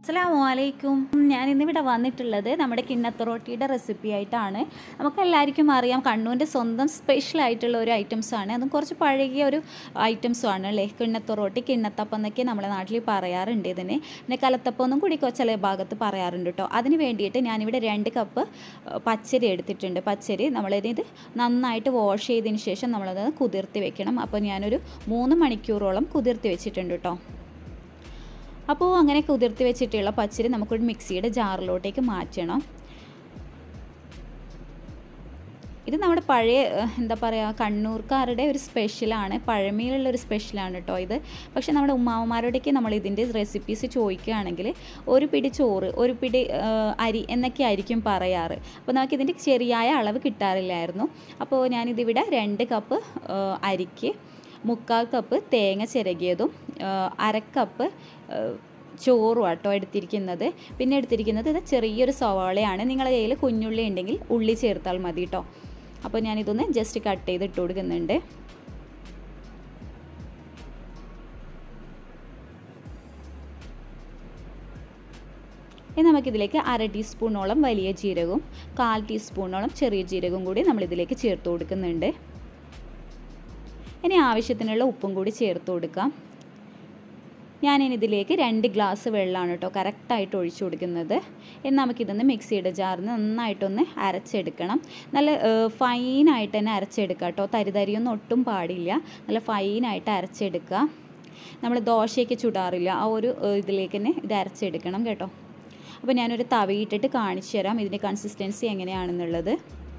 അസ്സലാമു അലൈക്കും ഞാൻ ഇന്നിവിടെ വന്നിട്ടുള്ളത് നമ്മുടെ കിണ്ണത്തൊറോട്ടിയുടെ റെസിപ്പി ആയിട്ടാണ് നമുക്ക് എല്ലാവർക്കും അറിയാം കണ്ണൂരിൻ്റെ സ്വന്തം സ്പെഷ്യൽ ആയിട്ടുള്ള ഒരു ഐറ്റംസ് ആണ് അതും കുറച്ച് പഴകിയ ഒരു ഐറ്റംസും ആണ് അല്ലേ കിണ്ണത്തൊറോട്ടി കിണ്ണത്തപ്പം എന്നൊക്കെ നമ്മുടെ നാട്ടിൽ പറയാറുണ്ട് ഇതിന് പിന്നെ കലത്തപ്പം എന്നും കൂടി ചില ഭാഗത്ത് പറയാറുണ്ട് കേട്ടോ അതിന് വേണ്ടിയിട്ട് ഞാനിവിടെ രണ്ട് കപ്പ് ഏഹ്, പച്ചരി എടുത്തിട്ടുണ്ട് പച്ചരി നമ്മളിത് നന്നായിട്ട് വാഷ് ചെയ്തതിന് ശേഷം നമ്മളത് കുതിർത്തി വെക്കണം അപ്പോൾ ഞാനൊരു മൂന്ന് മണിക്കൂറോളം കുതിർത്തി വെച്ചിട്ടുണ്ട് കേട്ടോ അപ്പോൾ അങ്ങനെ കുതിർത്തി വെച്ചിട്ടുള്ള പച്ചരി നമുക്കൊരു മിക്സിയുടെ ജാറിലോട്ടേക്ക് മാറ്റണം ഇത് നമ്മുടെ പഴയ ഏഹ്, എന്താ പറയുക കണ്ണൂർക്കാരുടെ ഒരു സ്പെഷ്യലാണ് പഴമയിലുള്ള ഒരു സ്പെഷ്യലാണ് കേട്ടോ ഇത് പക്ഷേ നമ്മുടെ ഉമ്മാവന്മാരോടേക്ക് നമ്മൾ ഇതിൻ്റെ റെസിപ്പീസ് ചോദിക്കുകയാണെങ്കിൽ ഒരു പിടി ചോറ് ഒരു പിടി ഏഹ്, അരി എന്നൊക്കെ ആയിരിക്കും പറയാറ് അപ്പോൾ നമുക്ക് ഇതിൻ്റെ ശരിയായ അളവ് കിട്ടാറില്ലായിരുന്നു അപ്പോൾ ഞാനിതിവിടെ രണ്ട് കപ്പ് ഏഹ്, അരിക്ക് മുക്കാൽ കപ്പ് തേങ്ങ ചിരകിയതും ഏഹ്, അര കപ്പ് ഏഹ്, ചോറും ആട്ടോ എടുത്തിരിക്കുന്നത് പിന്നെ എടുത്തിരിക്കുന്നത് ഇത് ചെറിയൊരു സവാളയാണ് നിങ്ങളുടെ കയ്യിൽ കുഞ്ഞുള്ളി ഉണ്ടെങ്കിൽ ഉള്ളി ചേർത്താൽ മതി കേട്ടോ അപ്പോൾ ഞാനിതൊന്ന് ജസ്റ്റ് കട്ട് ചെയ്ത് ഇട്ട് കൊടുക്കുന്നുണ്ട് ഇനി നമുക്കിതിലേക്ക് അര ടീസ്പൂണോളം വലിയ ജീരകവും കാൽ ടീസ്പൂണോളം ചെറിയ ജീരകവും കൂടി നമ്മളിതിലേക്ക് ചേർത്ത് കൊടുക്കുന്നുണ്ട് ഇനി ആവശ്യത്തിനുള്ള ഉപ്പും കൂടി ചേർത്ത് കൊടുക്കാം ഞാനിനി ഇതിലേക്ക് രണ്ട് ഗ്ലാസ് വെള്ളമാണ് കേട്ടോ കറക്റ്റായിട്ട് ഒഴിച്ചു കൊടുക്കുന്നത് ഇനി നമുക്കിതൊന്ന് മിക്സിയുടെ ജാറിൽ നന്നായിട്ടൊന്ന് അരച്ചെടുക്കണം നല്ല ഫൈനായിട്ട് തന്നെ അരച്ചെടുക്കുക കേട്ടോ തരിതരിയൊന്നും ഒട്ടും പാടില്ല നല്ല ഫൈനായിട്ട് അരച്ചെടുക്കുക നമ്മൾ ദോശയൊക്കെ ചുടാറില്ല ആ ഒരു ഏഹ്, ഇതിലേക്ക് തന്നെ ഇത് അരച്ചെടുക്കണം കേട്ടോ അപ്പോൾ ഞാനൊരു തവയിട്ടിട്ട് കാണിച്ചു തരാം ഇതിൻ്റെ കൺസിസ്റ്റൻസി എങ്ങനെയാണെന്നുള്ളത്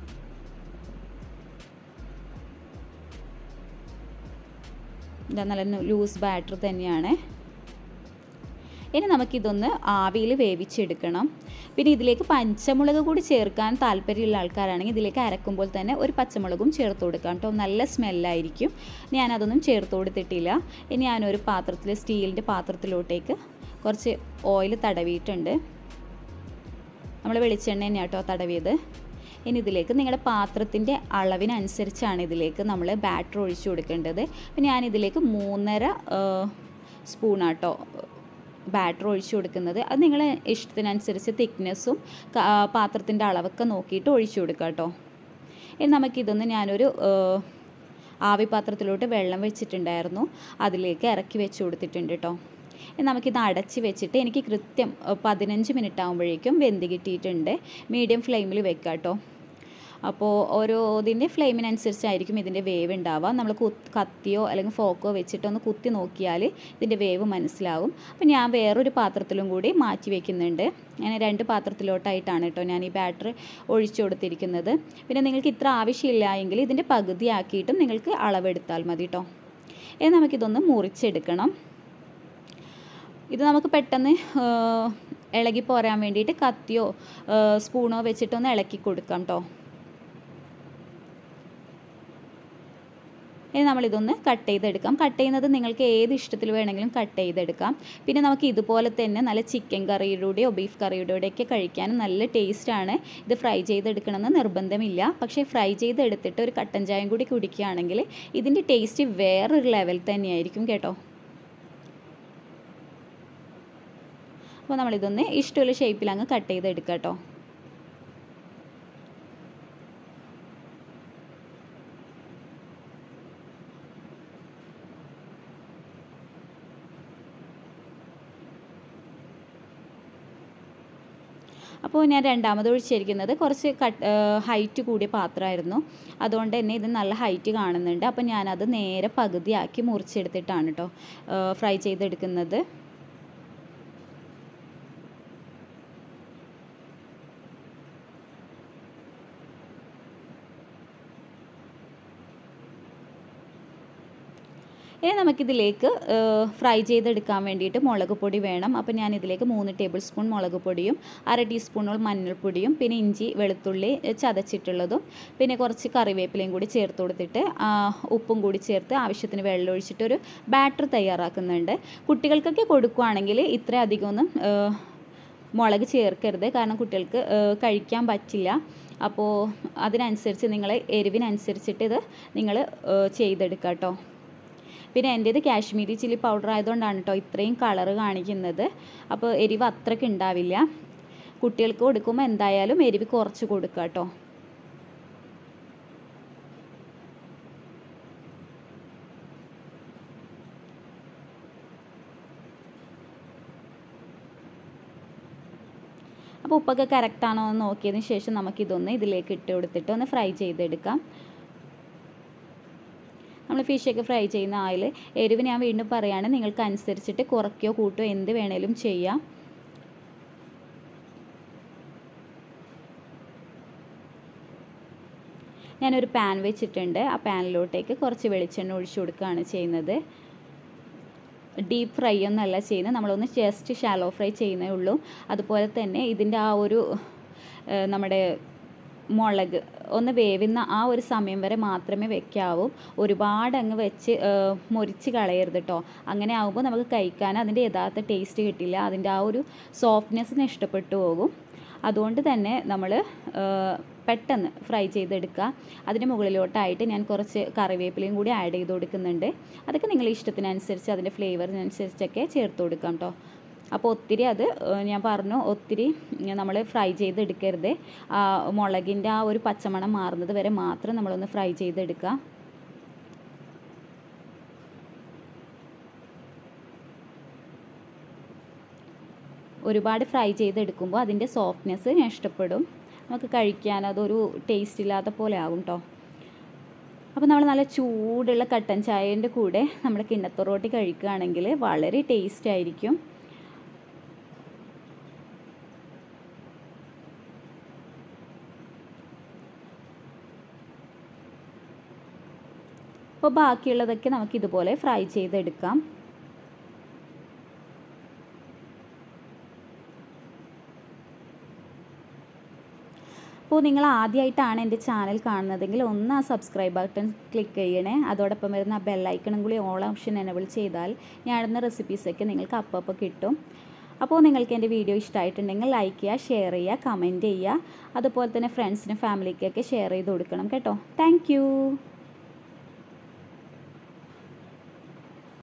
ഇതാ നല്ല ലൂസ് ബാറ്റർ തന്നെയാണ് ഇനി നമുക്കിതൊന്ന് ആവിയിൽ വേവിച്ചെടുക്കണം പിന്നെ ഇതിലേക്ക് പച്ചമുളക് കൂടി ചേർക്കാൻ താല്പര്യമുള്ള ആൾക്കാരാണെങ്കിൽ ഇതിലേക്ക് അരക്കുമ്പോൾ തന്നെ ഒരു പച്ചമുളകും ചേർത്ത് കൊടുക്കാം കേട്ടോ നല്ല സ്മെല്ലായിരിക്കും ഞാനതൊന്നും ചേർത്ത് കൊടുത്തിട്ടില്ല ഇനി ഞാനൊരു പാത്രത്തിൽ സ്റ്റീലിൻ്റെ പാത്രത്തിലോട്ടേക്ക് കുറച്ച് ഓയിൽ തടവിയിട്ടുണ്ട് നമ്മൾ വെളിച്ചെണ്ണ തന്നെയാണ് കേട്ടോ തടവിയത് ഇനി ഇതിലേക്ക് നിങ്ങളുടെ പാത്രത്തിൻ്റെ അളവിനനുസരിച്ചാണ് ഇതിലേക്ക് നമ്മൾ ബാറ്റർ ഒഴിച്ചു കൊടുക്കേണ്ടത് അപ്പം ഞാനിതിലേക്ക് മൂന്നര സ്പൂണാട്ടോ ബാറ്റർ ഒഴിച്ചു കൊടുക്കുന്നത് അത് നിങ്ങളെ ഇഷ്ടത്തിനനുസരിച്ച് തിക്നെസ്സും പാത്രത്തിൻ്റെ അളവൊക്കെ നോക്കിയിട്ട് ഒഴിച്ചു കൊടുക്കുക കേട്ടോ ഇനി നമുക്കിതൊന്ന് ഞാനൊരു ഏഹ്, ആവി പാത്രത്തിലോട്ട് വെള്ളം വെച്ചിട്ടുണ്ടായിരുന്നു അതിലേക്ക് ഇറക്കി വെച്ച് കൊടുത്തിട്ടുണ്ട് കേട്ടോ ഇനി നമുക്കിത് അടച്ച് വെച്ചിട്ട് എനിക്ക് കൃത്യം ഏഹ്, പതിനഞ്ച് മിനിറ്റ് ആകുമ്പോഴേക്കും വെന്ത് കിട്ടിയിട്ടുണ്ട് മീഡിയം ഫ്ലെയിമിൽ വെക്കുക കേട്ടോ അപ്പോൾ ഓരോ ഇതിൻ്റെ ഫ്ലെയിമിനനുസരിച്ചായിരിക്കും ഇതിൻ്റെ വേവ് ഉണ്ടാവുക നമ്മൾ കുത്ത് കത്തിയോ അല്ലെങ്കിൽ ഫോക്കോ വെച്ചിട്ടൊന്ന് കുത്തി നോക്കിയാൽ ഇതിൻ്റെ വേവ് മനസ്സിലാവും അപ്പോൾ ഞാൻ വേറൊരു പാത്രത്തിലും കൂടി മാറ്റി വെക്കുന്നുണ്ട് അങ്ങനെ രണ്ട് പാത്രത്തിലോട്ടായിട്ടാണ് കേട്ടോ ഞാൻ ഈ ബാറ്റർ ഒഴിച്ചു കൊടുത്തിരിക്കുന്നത് പിന്നെ നിങ്ങൾക്ക് ഇത്ര ആവശ്യമില്ല എങ്കിൽ ഇതിൻ്റെ പകുതിയാക്കിയിട്ടും നിങ്ങൾക്ക് അളവെടുത്താൽ മതി കേട്ടോ ഇനി നമുക്കിതൊന്ന് മുറിച്ചെടുക്കണം ഇത് നമുക്ക് പെട്ടെന്ന് ഏഹ്, ഇളകി പോരാൻ വേണ്ടിയിട്ട് കത്തിയോ ഏഹ്, സ്പൂണോ വെച്ചിട്ടൊന്ന് ഇളക്കി കൊടുക്കാം കേട്ടോ ഇനി നമ്മളിതൊന്ന് കട്ട് ചെയ്തെടുക്കാം കട്ട് ചെയ്യുന്നത് നിങ്ങൾക്ക് ഏത് ഇഷ്ടത്തിൽ വേണമെങ്കിലും കട്ട് ചെയ്തെടുക്കാം പിന്നെ നമുക്ക് ഇതുപോലെ തന്നെ നല്ല ചിക്കൻ കറിയുടെയോ ബീഫ് കറിയുടെയോ ഒക്കെ കഴിക്കാനും നല്ല ടേസ്റ്റാണ് ഇത് ഫ്രൈ ചെയ്തെടുക്കണമെന്ന് നിർബന്ധമില്ല പക്ഷേ ഫ്രൈ ചെയ്തെടുത്തിട്ട് ഒരു കട്ടൻ ചായയും കൂടി കുടിക്കുകയാണെങ്കിൽ ഇതിൻ്റെ ടേസ്റ്റ് വേറൊരു ലെവൽ തന്നെയായിരിക്കും കേട്ടോ അപ്പോൾ നമ്മളിതൊന്ന് ഇഷ്ടമുള്ള ഷേപ്പിൽ അങ്ങ് കട്ട് ചെയ്തെടുക്കാം കേട്ടോ അപ്പോൾ ഞാൻ രണ്ടാമത് ഒഴിച്ചിരിക്കുന്നത് കുറച്ച് കട്ട് ഹൈറ്റ് കൂടിയ പാത്രമായിരുന്നു അതുകൊണ്ട് തന്നെ ഇത് നല്ല ഹൈറ്റ് കാണുന്നുണ്ട് അപ്പോൾ ഞാനത് നേരെ പകുതിയാക്കി മുറിച്ചെടുത്തിട്ടാണ് കേട്ടോ ഫ്രൈ ചെയ്തെടുക്കുന്നത് ഇനി നമുക്കിതിലേക്ക് ഫ്രൈ ചെയ്തെടുക്കാൻ വേണ്ടിയിട്ട് മുളക് പൊടി വേണം അപ്പോൾ ഞാൻ ഇതിലേക്ക് മൂന്ന് ടേബിൾ സ്പൂൺ മുളക് പൊടിയും അര ടീസ്പൂണോളം മഞ്ഞൾപ്പൊടിയും പിന്നെ ഇഞ്ചി വെളുത്തുള്ളി ഏഹ്, ചതച്ചിട്ടുള്ളതും പിന്നെ കുറച്ച് കറിവേപ്പിലയും കൂടി ചേർത്ത് കൊടുത്തിട്ട് ആ, ഉപ്പും കൂടി ചേർത്ത് ആവശ്യത്തിന് വെള്ളം ഒഴിച്ചിട്ടൊരു ബാറ്റർ തയ്യാറാക്കുന്നുണ്ട് കുട്ടികൾക്കൊക്കെ കൊടുക്കുകയാണെങ്കിൽ ഇത്ര അധികമൊന്നും ഏഹ്, മുളക് ചേർക്കരുത് കാരണം കുട്ടികൾക്ക് ഏഹ്, കഴിക്കാൻ പറ്റില്ല അപ്പോൾ അതിനനുസരിച്ച് നിങ്ങൾ എരിവിനനുസരിച്ചിട്ട് ഇത് നിങ്ങൾ ചെയ്തെടുക്കുക കേട്ടോ പിന്നെ എൻ്റേത് കാശ്മീരി ചില്ലി പൗഡർ ആയതുകൊണ്ടാണ് കേട്ടോ ഇത്രയും കളറ് കാണിക്കുന്നത് അപ്പോൾ എരിവ് അത്രയ്ക്ക് ഉണ്ടാവില്ല കുട്ടികൾക്ക് കൊടുക്കുമ്പോൾ എന്തായാലും എരിവ് കുറച്ച് കൊടുക്കുക കേട്ടോ അപ്പോൾ ഉപ്പൊക്കെ കറക്റ്റാണോ എന്ന് നോക്കിയതിന് ശേഷം നമുക്കിതൊന്ന് ഇതിലേക്ക് ഇട്ട് കൊടുത്തിട്ട് ഒന്ന് ഫ്രൈ ചെയ്തെടുക്കാം നമ്മൾ ഫിഷൊക്കെ ഫ്രൈ ചെയ്യുന്ന ആയിൽ എരിവ് ഞാൻ വീണ്ടും പറയുകയാണ് നിങ്ങൾക്ക് അനുസരിച്ചിട്ട് കുറയ്ക്കുകയോ കൂട്ടുകയോ എന്ത് വേണേലും ചെയ്യാം ഞാനൊരു പാൻ വെച്ചിട്ടുണ്ട് ആ പാനിലോട്ടേക്ക് കുറച്ച് വെളിച്ചെണ്ണ ഒഴിച്ചു കൊടുക്കുകയാണ് ചെയ്യുന്നത് ഡീപ്പ് ഫ്രൈ ഒന്നല്ല ചെയ്യുന്നത് നമ്മളൊന്ന് ജസ്റ്റ് ഷാലോ ഫ്രൈ ചെയ്യുന്നേ ഉള്ളൂ അതുപോലെ തന്നെ ഇതിൻ്റെ ആ ഒരു നമ്മുടെ മുളക് ഒന്ന് വേവുന്ന ആ ഒരു സമയം വരെ മാത്രമേ വെക്കാവൂ ഒരുപാട് അങ്ങ് വെച്ച് മുറിച്ച് കളയരുത് കേട്ടോ അങ്ങനെ ആകുമ്പോൾ നമുക്ക് കഴിക്കാൻ അതിൻ്റെ യഥാർത്ഥ ടേസ്റ്റ് കിട്ടില്ല അതിൻ്റെ ആ ഒരു സോഫ്റ്റ്നെസ് ഇഷ്ടപ്പെട്ടു പോകും അതുകൊണ്ട് തന്നെ നമ്മൾ പെട്ടെന്ന് ഫ്രൈ ചെയ്തെടുക്കുക അതിന് മുകളിലോട്ടായിട്ട് ഞാൻ കുറച്ച് കറിവേപ്പിലയും കൂടി ആഡ് ചെയ്ത് കൊടുക്കുന്നുണ്ട് അതൊക്കെ നിങ്ങളുടെ ഇഷ്ടത്തിനനുസരിച്ച് അതിൻ്റെ ഫ്ലേവറിനനുസരിച്ചൊക്കെ ചേർത്ത് കൊടുക്കാം കേട്ടോ അപ്പോൾ ഒത്തിരി അത് ഞാൻ പറഞ്ഞു ഒത്തിരി നമ്മൾ ഫ്രൈ ചെയ്തെടുക്കരുത് മുളകിൻ്റെ ആ ഒരു പച്ചമണം മാറുന്നത് വരെ മാത്രം നമ്മളൊന്ന് ഫ്രൈ ചെയ്തെടുക്കുക ഒരുപാട് ഫ്രൈ ചെയ്തെടുക്കുമ്പോൾ അതിൻ്റെ സോഫ്റ്റ്നെസ് നഷ്ടപ്പെടും നമുക്ക് കഴിക്കാൻ അതൊരു ടേസ്റ്റ് ഇല്ലാത്ത പോലെ ആകും കേട്ടോ അപ്പോൾ നമ്മൾ നല്ല ചൂടുള്ള കട്ടൻ ചായേൻ്റെ കൂടെ നമ്മൾ കിണ്ണത്തൊറോട്ടി കഴിക്കുകയാണെങ്കിൽ വളരെ ടേസ്റ്റ് ആയിരിക്കും അപ്പോൾ ബാക്കിയുള്ളതൊക്കെ നമുക്ക് ഇതുപോലെ ഫ്രൈ ചെയ്തെടുക്കാം അപ്പോൾ നിങ്ങൾ ആദ്യമായിട്ടാണ് എൻ്റെ ചാനൽ കാണുന്നതെങ്കിൽ ഒന്ന് ആ സബ്സ്ക്രൈബ് ബട്ടൺ ക്ലിക്ക് ചെയ്യണേ അതോടൊപ്പം വരുന്ന ആ ബെല്ലൈക്കണും കൂടി ഓൾ ഓപ്ഷൻ എനബിൾ ചെയ്താൽ ഞാൻ ഇടുന്ന റെസിപ്പീസൊക്കെ നിങ്ങൾക്ക് അപ്പം അപ്പം കിട്ടും അപ്പോൾ നിങ്ങൾക്ക് എൻ്റെ വീഡിയോ ഇഷ്ടമായിട്ടുണ്ടെങ്കിൽ ലൈക്ക് ചെയ്യുക ഷെയർ ചെയ്യുക കമൻറ്റ് ചെയ്യുക അതുപോലെ തന്നെ ഫ്രണ്ട്സിനും ഫാമിലിക്കൊക്കെ ഷെയർ ചെയ്ത് കൊടുക്കണം കേട്ടോ താങ്ക്